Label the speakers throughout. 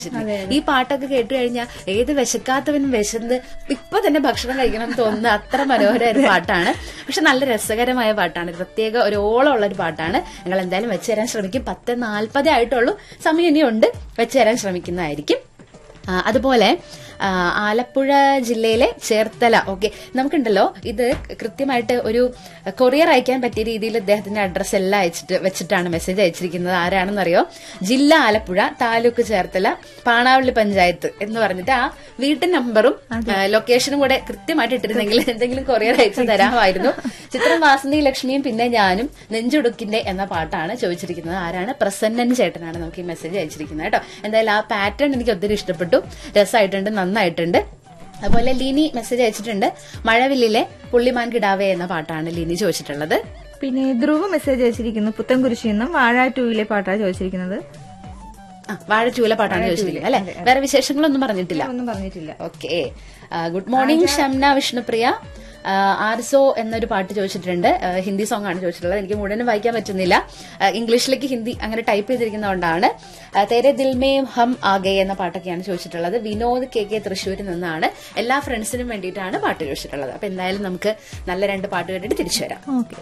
Speaker 1: ഈ പാട്ടൊക്കെ കേട്ട് കഴിഞ്ഞാൽ ഏത് വിശക്കാത്തവനും വിശന്ന് ഇപ്പൊ തന്നെ ഭക്ഷണം കഴിക്കണം എന്ന് തോന്നുന്ന അത്ര മനോഹരമായ ഒരു പാട്ടാണ് പക്ഷെ നല്ല രസകരമായ പാട്ടാണ് പ്രത്യേക ഒരു ഓളമുള്ള ഒരു പാട്ടാണ് ഞങ്ങൾ എന്തായാലും വെച്ചു തരാൻ ശ്രമിക്കും പത്ത് നാൽപ്പതേ ആയിട്ടുള്ളൂ സമയം ഇനിയുണ്ട് വെച്ചു തരാൻ ശ്രമിക്കുന്നതായിരിക്കും ആ, അതുപോലെ ആ, ആലപ്പുഴ ജില്ലയിലെ ചേർത്തല ഓക്കെ നമുക്കുണ്ടല്ലോ ഇത് കൃത്യമായിട്ട് ഒരു കൊറിയർ അയക്കാൻ പറ്റിയ രീതിയിൽ അദ്ദേഹത്തിന്റെ അഡ്രസ്സ് എല്ലാം അയച്ചിട്ട് വെച്ചിട്ടാണ് മെസ്സേജ് അയച്ചിരിക്കുന്നത് ആരാണെന്നറിയോ ജില്ല ആലപ്പുഴ താലൂക്ക് ചേർത്തല പാണാവള്ളി പഞ്ചായത്ത് എന്ന് പറഞ്ഞിട്ട് ആ വീട്ടു നമ്പറും ആ, ലൊക്കേഷനും കൂടെ കൃത്യമായിട്ട് ഇട്ടിരുന്നെങ്കിൽ എന്തെങ്കിലും കൊറിയർ അയച്ചു തരാമായിരുന്നു ചിത്രം വാസന്തി ലക്ഷ്മിയും പിന്നെ ഞാനും നെഞ്ചുടുക്കിന്റെ എന്ന പാട്ടാണ് ചോദിച്ചിരിക്കുന്നത് ആരാണ് പ്രസന്നൻ ചേട്ടനാണ് നമുക്ക് ഈ മെസ്സേജ് അയച്ചിരിക്കുന്നത് കേട്ടോ എന്തായാലും ആ പാറ്റേൺ എനിക്ക് ഒത്തിരി ഇഷ്ടപ്പെട്ടു രസമായിട്ടുണ്ട് നന്നായിട്ടുണ്ട് അതുപോലെ ലിനി മെസ്സേജ് അയച്ചിട്ടുണ്ട് മഴവില്ലിലെ പുള്ളിമാൻ കിടാവേ എന്ന പാട്ടാണ് ലിനി ചോദിച്ചിട്ടുള്ളത്
Speaker 2: പിന്നെ ധ്രുവ് മെസ്സേജ് അയച്ചിരിക്കുന്നു പുത്തൻകുരിശിൽ നിന്നും വാഴ ടൂയിലെ പാട്ടാണ് ചോദിച്ചിരിക്കുന്നത്
Speaker 1: ആ വാഴ ചൂല പാട്ടാണ് ചോദിച്ചിരിക്കുന്നത് അല്ലെ വേറെ വിശേഷങ്ങളൊന്നും പറഞ്ഞിട്ടില്ല
Speaker 2: ഒന്നും പറഞ്ഞിട്ടില്ല
Speaker 1: okay good morning Shamna Vishnupriya ആ, ആർസോ എന്നൊരു പാട്ട് ചോദിച്ചിട്ടുണ്ട് ആ, ഹിന്ദി സോങ് ആണ് ചോദിച്ചിട്ടുള്ളത് എനിക്ക് മുഴുവനും വായിക്കാൻ പറ്റുന്നില്ല ആ, ഇംഗ്ലീഷിലേക്ക് ഹിന്ദി അങ്ങനെ ടൈപ്പ് ചെയ്തിരിക്കുന്നതുകൊണ്ടാണ് ആ, തേരെ ദിൽമേ ഹം ആകെ എന്ന പാട്ടൊക്കെയാണ് ചോദിച്ചിട്ടുള്ളത് വിനോദ് കെ കെ തൃശ്ശൂരിൽ നിന്നാണ് എല്ലാ ഫ്രണ്ട്സിനും വേണ്ടിയിട്ടാണ് പാട്ട് ചോദിച്ചിട്ടുള്ളത് അപ്പൊ എന്തായാലും നമുക്ക് നല്ല രണ്ട് പാട്ട് കേട്ടിട്ട് തിരിച്ചു വരാം
Speaker 2: okay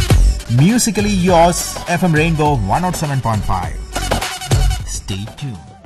Speaker 3: Musically yours, FM Rainbow 107.5. Stay tuned.